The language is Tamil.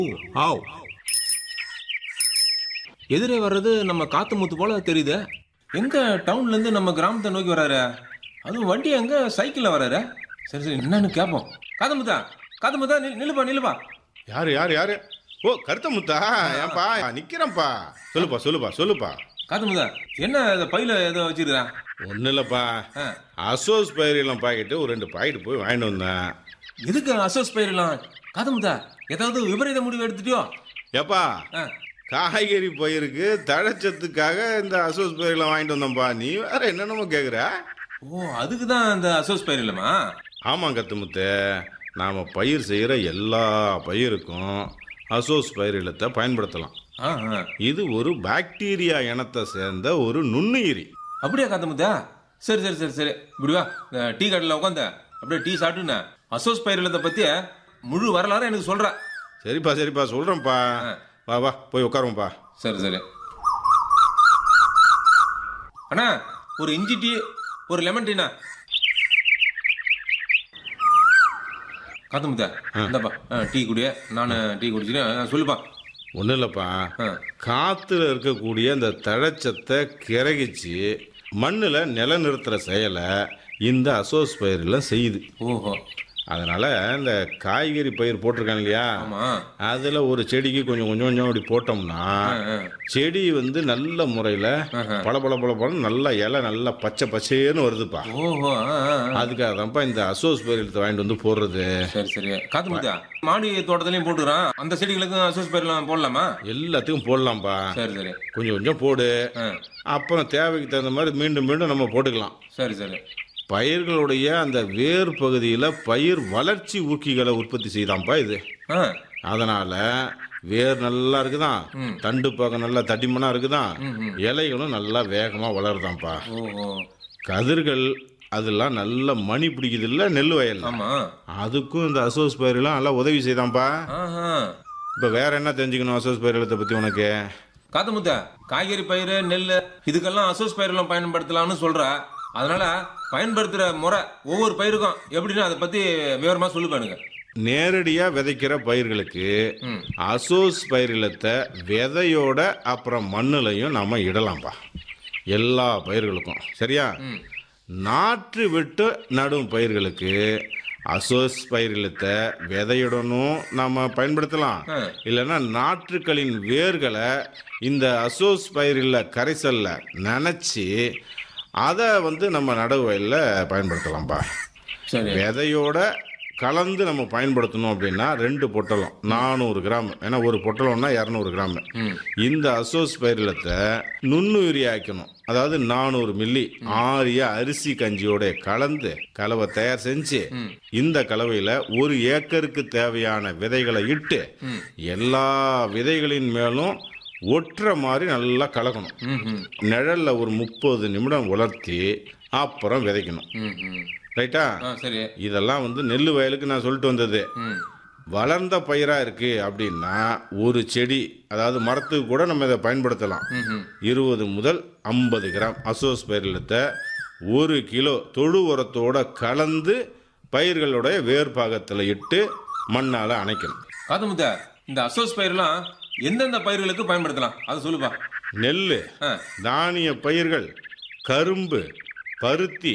ஆவ் எதிரே வர்றது நம்ம காத்து முத்து போல தெரியுது எங்க டவுன்ல இருந்து நம்ம கிராமத்தை நோக்கி வராரு அதுவும் வண்டி எங்க சைக்கிள்ல வராரு சரி சரி என்னன்னு கேட்போம் காதமுத்தா காதமுத்தா நில்- நில்லுப்பா நில்லுப்பா யாரு யாரு யாரு ஓ கருத்த முத்தா ஏன்பா நிக்கிறேன்ப்பா சொல்லுப்பா சொல்லுப்பா சொல்லுப்பா காதமுத்தா என்ன இந்த பையில ஏதோ வச்சிருக்கா ஒன்றும் இல்லைப்பா ஆ. அசோஸ் பயிரெல்லாம் பாக்கெட்டு ஒரு ரெண்டு பாக்கெட் போய் வாங்கிட்டு வந்தேன் எதுக்கு அசோஸ் பயிரெல்லாம் காதமுத்தா ஏதாவது விபரீத முடிவு எடுத்துட்டியோ ஏப்பா ஆ, காய்கறி பயிருக்கு தழைச்சத்துக்காக இந்த அசோஸ் பயிரெல்லாம் வாங்கிட்டு வந்தோம்ப்பா நீ வேற என்னென்னமோ கேட்குற ஓ அதுக்கு தான் அந்த அசோஸ் பயிர் இல்லைம்மா ஆமாம் கத்துமுத்து நாம் பயிர் செய்கிற எல்லா பயிருக்கும் அசோஸ் பயிர் இல்லத்தை பயன்படுத்தலாம் ஆ ஆ. இது ஒரு பாக்டீரியா இனத்தை சேர்ந்த ஒரு நுண்ணுயிரி அப்படியா காத்தமுத்தா சரி சரி சரி சரி இப்படி வா இந்த டீ கடையில் உட்காந்த அப்படியே டீ சாப்பிட்டுன்னு அசோஸ் பயிரிலத்தை பத்தி முழு வரலாறு எனக்கு சொல்ற சரிப்பா சரிப்பா சொல்கிறேன்ப்பா வா வா போய் உட்காருவோம்ப்பா சரி சரி அண்ணா ஒரு இஞ்சி டீ ஒரு லெமன் டீண்ணா காத்தமுத்தா இந்தாப்பா ஆ, டீ குடிய நான் டீ குடிச்சிட்டு ஆ, சொல்லுப்பா ஒன்றும் இல்லைப்பா ஆ காற்றுல இருக்கக்கூடிய இந்த தழைச்சத்தை கிறகிச்சு மண்ணில் நிலநிறுத்துற செயலை இந்த அசோஸ் பயிரெல்லாம் செய்யுது ஓஹோ அதனால இந்த காய்கறி பயிர் போட்டிருக்காங்க இல்லையா ஆமா அதில் ஒரு செடிக்கு கொஞ்சம் கொஞ்சம் கொஞ்சம் அப்படி போட்டோம்னா ஆ, ஆ. செடி வந்து நல்ல முறையில் பல பல பல பல நல்ல இலை நல்லா பச்சை பச்சைன்னு வருதுப்பா ஓஹோ ஆ, ஆ, ஆ. அதுக்காக தான்ப்பா இந்த அசோஸ் பயிர் எடுத்து வாங்கிட்டு வந்து போடுறது சரி சரி காத்தமுத்தா மாடி தோட்டத்துலயும் போட்டுக்கிறான் அந்த செடிகளுக்கும் அசோஸ் பயிரெல்லாம் போடலாமா எல்லாத்துக்கும் போடலாம்ப்பா சரி சரி கொஞ்சம் கொஞ்சம் போடு ஆ அப்புறம் தேவைக்கு தகுந்த மாதிரி மீண்டும் மீண்டும் நம்ம போட்டுக்கலாம் சரி சரி பயிர்களுடைய அந்த வேர் பகுதியில் பயிர் வளர்ச்சி ஊக்கிகளை உற்பத்தி செய்தாம்ப்பா இது ஆ அதனால வேர் நல்லா இருக்குதான் தண்டு பக்கம் நல்லா தடிமனா இருக்குதான் இலைகளும் நல்லா வேகமா வளருதாம்ப்பா ஓஹோ கதிர்கள் அதெல்லாம் நல்ல மணி பிடிக்குது இல்ல நெல் வயல் ஆமா அதுக்கும் இந்த அசோஸ் பயிரெல்லாம் நல்லா உதவி செய்தாம்ப்பா ஆஹா இப்ப வேற என்ன தெரிஞ்சுக்கணும் அசோஸ் பயிர்களத்தை பத்தி உனக்கு காத்தமுத்தா காய்கறி பயிர் நெல் இதுக்கெல்லாம் அசோஸ் பயிரெல்லாம் பயன்படுத்தலாம்னு சொல்ற அதனால பயன்படுத்துற முறை ஒவ்வொரு பயிருக்கும் எப்படின்னு அதை பத்தி விவரமா சொல்லு பாருங்க நேரடியா விதைக்கிற பயிர்களுக்கு ம். அசோஸ் பயிரிலத்தை விதையோட அப்புறம் மண்ணுலையும் நாம இடலாம்ப்பா எல்லா பயிர்களுக்கும் சரியா நாற்று விட்டு நடும் பயிர்களுக்கு அசோஸ் பயிரிலத்தை விதையுடனும் நாம பயன்படுத்தலாம் ஆ. இல்லைன்னா நாற்றுக்களின் வேர்களை இந்த அசோஸ் பயிரில்ல கரைசல்ல நனைச்சி அதை வந்து நம்ம நடவு வயலில் பயன்படுத்தலாம்ப்பா சரி விதையோட கலந்து நம்ம பயன்படுத்தணும் அப்படின்னா ரெண்டு பொட்டலம் நானூறு கிராம் ஏன்னா ஒரு பொட்டலம்னா இரநூறு கிராம் ம். இந்த அசோஸ் பயிரிலத்தை நுண்ணுயிரி ஆக்கணும் அதாவது நானூறு மில்லி ஆரிய அரிசி கஞ்சியோட கலந்து கலவை தயார் செஞ்சு இந்த கலவையில ஒரு ஏக்கருக்கு தேவையான விதைகளை இட்டு எல்லா விதைகளின் மேலும் ஒட்டுற மாதிரி நல்லா கலக்கணும் ம் ம் நிழல்ல ஒரு முப்பது நிமிடம் உலர்த்தி அப்புறம் விதைக்கணும் ம் ம் ரைட்டா ஆ சரி இதெல்லாம் வந்து நெல் வயலுக்கு நான் சொல்லிட்டு வந்தது ம் வளர்ந்த பயிரா இருக்கு அப்படின்னா ஒரு செடி அதாவது மரத்துக்கு கூட நம்ம இதை பயன்படுத்தலாம் ம் ம் இருபது முதல் ஐம்பது கிராம் அசோஸ் பயிரிலத்தை ஒரு கிலோ தொழு உரத்தோட கலந்து பயிர்களுடைய வேர் பாகத்தில் இட்டு மண்ணால் அணைக்கணும் காத்தமுத்தா இந்த அசோஸ் பயிரெல்லாம் எந்தெந்த பயிர்களுக்கு பயன்படுத்தலாம் அதை சொல்லுப்பா நெல் ஆ தானிய பயிர்கள் கரும்பு பருத்தி